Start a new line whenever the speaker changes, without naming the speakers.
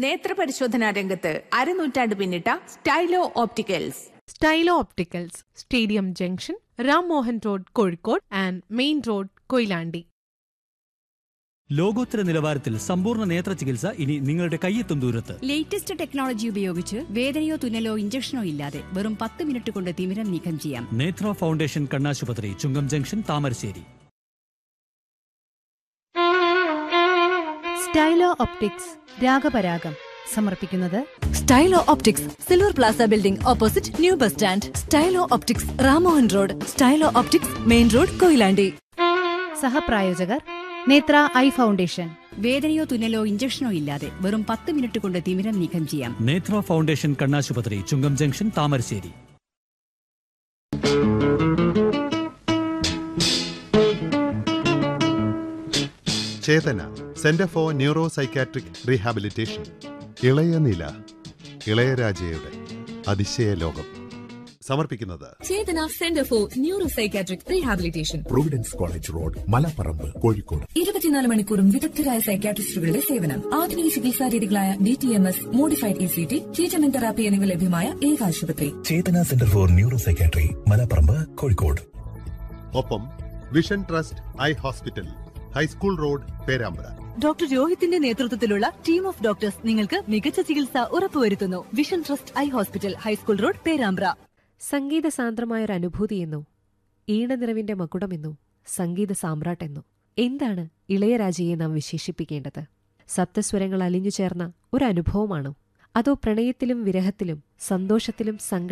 നേത്രപരിശോധനാ രംഗത്ത് അരനൂറ്റാണ്ട് പിന്നിട്ട Stylo opticals
Stylo opticals stadium junction Ram Mohan road Kozhikode and main road Koyilandy
ലോകോത്തര നിലവാരത്തിൽ സമ്പൂർണ്ണ നേത്ര ചികിത്സ ഇനി നിങ്ങളുടെ കയ്യെത്തും ദൂരത്ത്
ലേറ്റസ്റ്റ് ടെക്നോളജി ഉപയോഗിച്ച് വേദനയോ തുന്നലോ ഇഞ്ചക്ഷനോ ഇല്ലാതെ വെറും പത്ത് മിനിറ്റ് കൊണ്ട് തിമിരം നീക്കം ചെയ്യാം
നേത്ര ഫൗണ്ടേഷൻ കണ്ണാശുപത്രി Chungam junction Thamarassery
Stylo optics Ragaparagam സമർപ്പിക്കുന്നത്
Stylo optics silver plaza building opposite new bus stand Stylo optics Rammohan road Stylo optics main road Koyilandy
സഹപ്രായോജകർ നേത്ര ഐ ഫൗണ്ടേഷൻ
വേദനയോ തുന്നലോ ഇഞ്ചക്ഷനോ ഇല്ലാതെ വെറും പത്ത് മിനിറ്റ് കൊണ്ട് തിമിരം നീക്കം ചെയ്യാം
നേത്ര ഫൗണ്ടേഷൻ കണ്ണാശുപത്രി Chungam junction Thamarassery
Chetana centre for neuro psychiatric rehabilitation Ilaya Nila ഇളയരാജയുടെ അതിശയ ലോകം സമർപ്പിക്കുന്നത്
Chetana centre for neuro psychiatric rehabilitation
providence college road Malaparamba Kozhikode
ഇരുപത്തിനാല് മണിക്കൂറും വിദഗ്ധരായ സൈക്കാട്രിസ്റ്റുകളുടെ സേവനം ആധുനിക ചികിത്സാ രീതികളായ D T M S modified E C T treatment therapy എന്നിവ ലഭ്യമായ ഏക ആശുപത്രി
Chetana centre for neuro psychiatry Malaparamba Kozhikode
ഒപ്പം vision trust eye hospital high school road Perambra
doctor രോഹിത്തിന്റെ നേതൃത്വത്തിലുള്ള ടീം ഓഫ് ഡോക്ടേഴ്സ് നിങ്ങൾക്ക് മികച്ച ചികിത്സ ഉറപ്പുവരുത്തുന്നു vision trust eye hospital high school road Perambra
സംഗീത സാന്ദ്രമായൊരു അനുഭൂതിയെന്നോ ഈണനിറവിന്റെ മകുടമെന്നോ സംഗീത സാമ്രാട്ടെന്നോ എന്താണ് ഇളയരാജയെ നാം വിശേഷിപ്പിക്കേണ്ടത് സപ്തസ്വരങ്ങൾ അലിഞ്ഞു ചേർന്ന ഒരു അനുഭവമാണോ അതോ പ്രണയത്തിലും വിരഹത്തിലും സന്തോഷത്തിലും സങ്കട